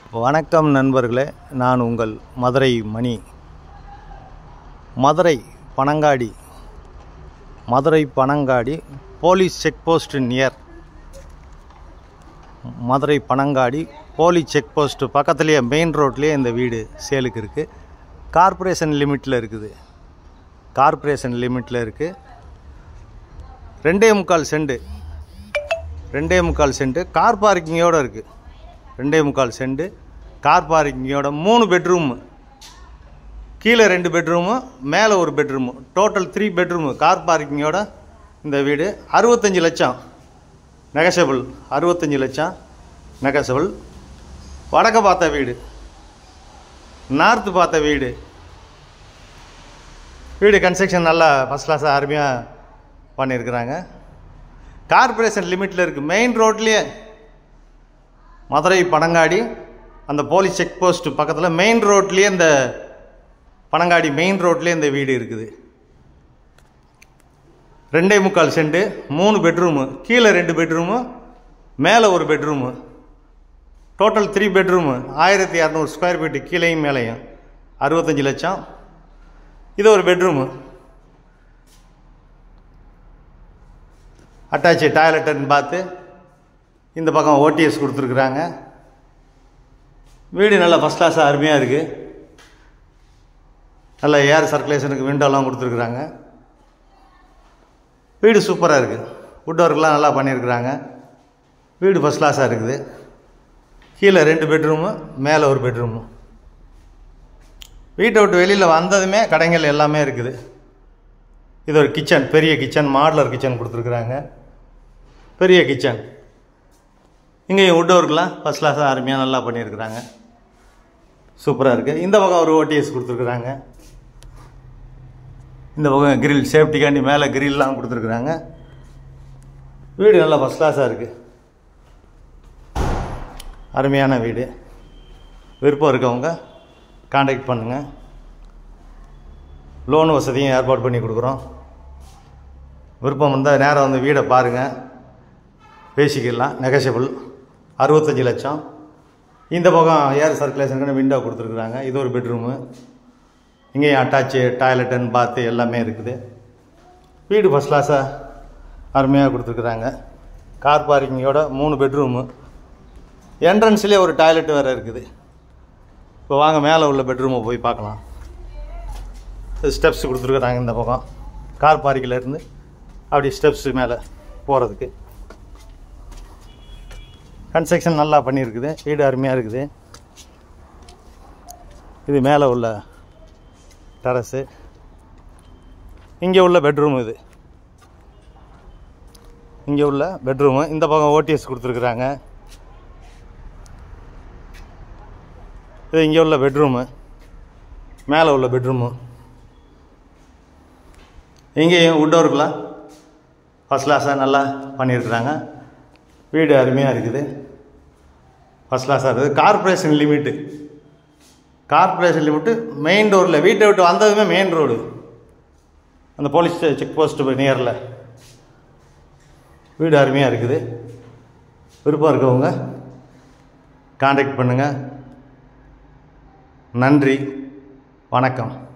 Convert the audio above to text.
வணக்கம் நண்பர்களே நான் உங்கள் Madurai Mani Madurai Panangadi Madurai Panangadi police check post near Madurai Panangadi police check post பக்கத்துலேயே மெயின் ரோட்லேயே இந்த வீடு சேலுக்கு இருக்குது கார்ப்பரேஷன் லிமிட்டில் இருக்குது கார்ப்பரேஷன் லிமிட்டில் இருக்குது ரெண்டே முக்கால் செண்டு ரெண்டே முக்கால் சென்ட்டு கார் பார்க்கிங்கோடு இருக்குது ரெண்டே முக்கால் சென்ட்டு கார் பார்க்கிங்கோட மூணு பெட்ரூமு கீழே ரெண்டு பெட்ரூமு மேலே ஒரு bedroom total three bedroom car பார்க்கிங்கோட இந்த வீடு அறுபத்தஞ்சி லட்சம் நெகசபிள் அறுபத்தஞ்சி லட்சம் நெகசபிள் வடக்க பார்த்த வீடு நார்த்து பார்த்த வீடு வீடு கன்ஸ்ட்ரக்ஷன் நல்லா ஃபஸ்ட் கிளாஸாக அருமையாக பண்ணியிருக்கிறாங்க கார்ப்பரேஷன் லிமிட்டில் இருக்குது மெயின் ரோட்லேயே மதுரை பனங்காடி அந்த போலீஸ் செக் போஸ்ட் பக்கத்தில் மெயின் ரோட்லேயே இந்த பனங்காடி மெயின் ரோட்லேயே இந்த வீடு இருக்குது ரெண்டே முக்கால் சென்ட்டு மூணு பெட்ரூமு கீழே ரெண்டு பெட்ரூமு மேலே ஒரு பெட்ரூமு டோட்டல் த்ரீ பெட்ரூமு ஆயிரத்தி இரநூறு ஸ்கொயர் ஃபீட்டு கீழேயும் மேலேயும் அறுபத்தஞ்சி லட்சம் இது ஒரு பெட்ரூமு அட்டாச்சு டாய்லெட்டுன்னு பார்த்து இந்த பக்கம் ஓடிஎஸ் கொடுத்துருக்குறாங்க வீடு நல்லா ஃபஸ்ட் கிளாஸாக அருமையாக இருக்குது நல்ல ஏர் சர்க்குலேஷனுக்கு விண்டோலாம் கொடுத்துருக்குறாங்க வீடு சூப்பராக இருக்குது வுட் ஒர்க்லாம் நல்லா பண்ணியிருக்கிறாங்க வீடு ஃபஸ்ட் கிளாஸாக இருக்குது கீழே ரெண்டு பெட்ரூமு மேலே ஒரு பெட்ரூமு வீட்டை விட்டு வெளியில் வந்ததுமே கடைகள் எல்லாமே இருக்குது இது ஒரு கிச்சன் பெரிய கிச்சன் மாடலர் கிச்சன் கொடுத்துருக்குறாங்க பெரிய கிச்சன் இங்கேயும் வுட் ஒர்க்லாம் ஃபஸ்ட் கிளாஸாக அருமையாக நல்லா பண்ணியிருக்கிறாங்க சூப்பராக இருக்குது இந்த பக்கம் ஒரு ஓடிஎஸ் கொடுத்துருக்குறாங்க இந்த பக்கம் கிரில் சேஃப்டிக்காண்டி மேலே கிரில்லாம் கொடுத்துருக்குறாங்க வீடு நல்லா ஃபஸ்ட் கிளாஸாக இருக்குது அருமையான வீடு விருப்பம் இருக்கவங்க காண்டாக்ட் பண்ணுங்கள் லோன் வசதியும் ஏற்பாடு பண்ணி கொடுக்குறோம் விருப்பம் இருந்தால் நேரம் வந்து வீடை பாருங்கள் பேசிக்கலாம் நெகஷியபிள் அறுபத்தஞ்சி லட்சம் இந்த பக்கம் ஏர் சர்க்குலேஷனுக்கு விண்டோ கொடுத்துருக்குறாங்க இது ஒரு பெட்ரூமு இங்கேயும் அட்டாச்சு டாய்லெட்டுன்னு பாத்து எல்லாமே இருக்குது வீடு ஃபஸ்ட் கிளாஸாக அருமையாக கொடுத்துருக்குறாங்க கார் பார்க்கிங்கோட மூணு பெட்ரூமு என்ட்ரன்ஸ்லேயே ஒரு டாய்லெட் வேறு இருக்குது இப்போ வாங்க மேலே உள்ள பெட்ரூமை போய் பார்க்கலாம் ஸ்டெப்ஸ் கொடுத்துருக்குறாங்க இந்த பக்கம் கார் பார்க்கிலேருந்து அப்படி ஸ்டெப்ஸ் மேலே போகிறதுக்கு கன்ஸ்ட்ரக்ஷன் நல்லா பண்ணியிருக்குது வீடு அருமையாக இருக்குது இது மேலே உள்ள டெரஸு இங்கே உள்ள பெட்ரூம் இது இங்கே உள்ள பெட்ரூமு இந்த பக்கம் ஓடிஎஸ் கொடுத்துருக்குறாங்க இது இங்கே உள்ள பெட்ரூமு மேலே உள்ள பெட்ரூமு இங்கேயும் வுட் ஒர்க்லாம் ஃபஸ்ட் கிளாஸாக நல்லா பண்ணியிருக்கிறாங்க வீடு அருமையாக இருக்குது ஃபஸ்ட் கிளாஸாக இருக்குது corporation limit corporation limit main ரோடில் வீட்டை விட்டு வந்ததுமே மெயின் ரோடு அந்த போலீஸ் செக் போஸ்ட் நியரில் வீடு அருமையாக இருக்குது விருப்பம் இருக்கவங்க காண்டாக்ட் பண்ணுங்கள் நன்றி வணக்கம்